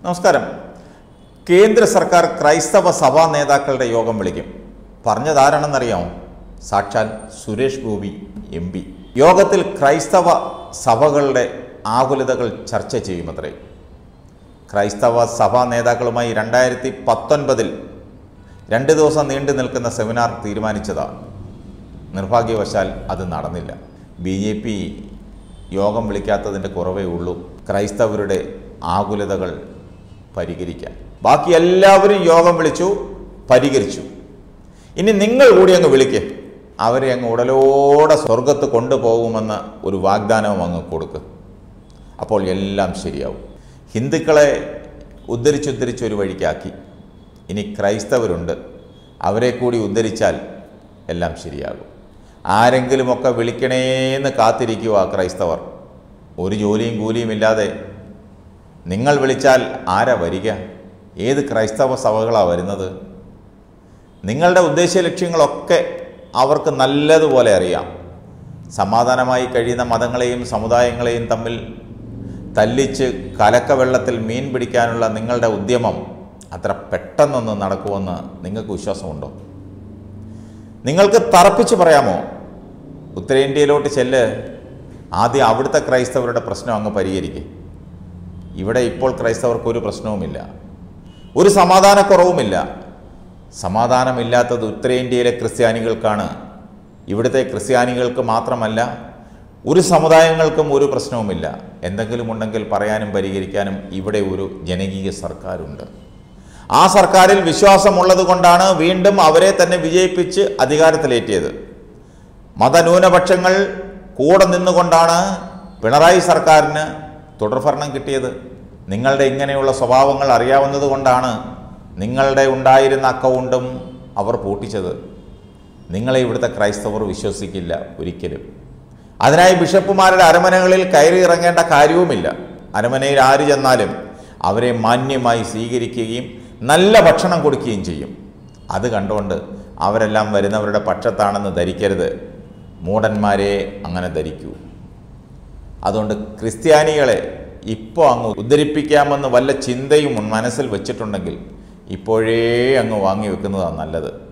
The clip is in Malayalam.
നമസ്കാരം കേന്ദ്ര സർക്കാർ ക്രൈസ്തവ സഭാ നേതാക്കളുടെ യോഗം വിളിക്കും പറഞ്ഞതാരാണെന്നറിയാമോ സാക്ഷാൽ സുരേഷ് ഗോപി എം പി യോഗത്തിൽ ക്രൈസ്തവ സഭകളുടെ ആകുലതകൾ ചർച്ച ചെയ്യുമത്രേ ക്രൈസ്തവ സഭാ നേതാക്കളുമായി രണ്ടായിരത്തി പത്തൊൻപതിൽ രണ്ട് ദിവസം നീണ്ടു നിൽക്കുന്ന സെമിനാർ തീരുമാനിച്ചതാണ് നിർഭാഗ്യവശാൽ അത് നടന്നില്ല ബി ജെ പി യോഗം വിളിക്കാത്തതിൻ്റെ കുറവേ ഉള്ളൂ ക്രൈസ്തവരുടെ ആകുലതകൾ പരിഹരിക്കാൻ ബാക്കി എല്ലാവരും യോഗം വിളിച്ചു പരിഹരിച്ചു ഇനി നിങ്ങൾ കൂടി അങ്ങ് വിളിക്ക് അവരെ അങ്ങ് ഉടലോടെ സ്വർഗത്ത് കൊണ്ടുപോകുമെന്ന് ഒരു വാഗ്ദാനവും അങ്ങ് കൊടുക്ക് അപ്പോൾ എല്ലാം ശരിയാവും ഹിന്ദുക്കളെ ഉദ്ധരിച്ചുദ്ധരിച്ച് ഒരു വഴിക്കാക്കി ഇനി ക്രൈസ്തവരുണ്ട് അവരെ കൂടി ഉദ്ധരിച്ചാൽ എല്ലാം ശരിയാകും ആരെങ്കിലുമൊക്കെ വിളിക്കണേന്ന് കാത്തിരിക്കുക ക്രൈസ്തവർ ഒരു ജോലിയും കൂലിയും ഇല്ലാതെ നിങ്ങൾ വിളിച്ചാൽ ആരാ വരിക ഏത് ക്രൈസ്തവ സഭകളാണ് വരുന്നത് നിങ്ങളുടെ ഉദ്ദേശ ലക്ഷ്യങ്ങളൊക്കെ അവർക്ക് നല്ലതുപോലെ അറിയാം സമാധാനമായി കഴിയുന്ന മതങ്ങളെയും സമുദായങ്ങളെയും തമ്മിൽ തല്ലിച്ച് കലക്കവെള്ളത്തിൽ മീൻ പിടിക്കാനുള്ള നിങ്ങളുടെ ഉദ്യമം അത്ര പെട്ടെന്നൊന്നും നടക്കുമെന്ന് നിങ്ങൾക്ക് വിശ്വാസമുണ്ടോ നിങ്ങൾക്ക് തറപ്പിച്ച് പറയാമോ ഉത്തരേന്ത്യയിലോട്ട് ചെല്ല് ആദ്യം അവിടുത്തെ ക്രൈസ്തവരുടെ പ്രശ്നം അങ്ങ് പരിഹരിക്കും ഇവിടെ ഇപ്പോൾ ക്രൈസ്തവർക്ക് ഒരു പ്രശ്നവുമില്ല ഒരു സമാധാനക്കുറവുമില്ല സമാധാനമില്ലാത്തത് ഉത്തരേന്ത്യയിലെ ക്രിസ്ത്യാനികൾക്കാണ് ഇവിടുത്തെ ക്രിസ്ത്യാനികൾക്ക് മാത്രമല്ല ഒരു സമുദായങ്ങൾക്കും ഒരു പ്രശ്നവുമില്ല എന്തെങ്കിലും ഉണ്ടെങ്കിൽ പറയാനും പരിഹരിക്കാനും ഇവിടെ ഒരു ജനകീയ സർക്കാരുണ്ട് ആ സർക്കാരിൽ വിശ്വാസമുള്ളത് കൊണ്ടാണ് വീണ്ടും അവരെ തന്നെ വിജയിപ്പിച്ച് അധികാരത്തിലേറ്റിയത് മതന്യൂനപക്ഷങ്ങൾ കൂടെ നിന്നുകൊണ്ടാണ് പിണറായി സർക്കാരിന് തുടർഭരണം കിട്ടിയത് നിങ്ങളുടെ ഇങ്ങനെയുള്ള സ്വഭാവങ്ങൾ അറിയാവുന്നത് കൊണ്ടാണ് നിങ്ങളുടെ ഉണ്ടായിരുന്ന അക്കൗണ്ടും അവർ പൂട്ടിച്ചത് നിങ്ങളെ ഇവിടുത്തെ ക്രൈസ്തവർ വിശ്വസിക്കില്ല ഒരിക്കലും അതിനായി ബിഷപ്പുമാരുടെ അരമനകളിൽ കയറി ഇറങ്ങേണ്ട കാര്യവുമില്ല അരമനയിൽ ആര് ചെന്നാലും അവരെ മാന്യമായി സ്വീകരിക്കുകയും നല്ല ഭക്ഷണം കൊടുക്കുകയും ചെയ്യും അത് കണ്ടുകൊണ്ട് അവരെല്ലാം വരുന്നവരുടെ പക്ഷത്താണെന്ന് ധരിക്കരുത് മൂടന്മാരെ അങ്ങനെ ധരിക്കൂ അതുകൊണ്ട് ക്രിസ്ത്യാനികളെ ഇപ്പോൾ അങ്ങ് ഉദ്ധരിപ്പിക്കാമെന്ന് വല്ല ചിന്തയും മനസ്സിൽ വെച്ചിട്ടുണ്ടെങ്കിൽ ഇപ്പോഴേ അങ്ങ് വാങ്ങി വെക്കുന്നതാണ് നല്ലത്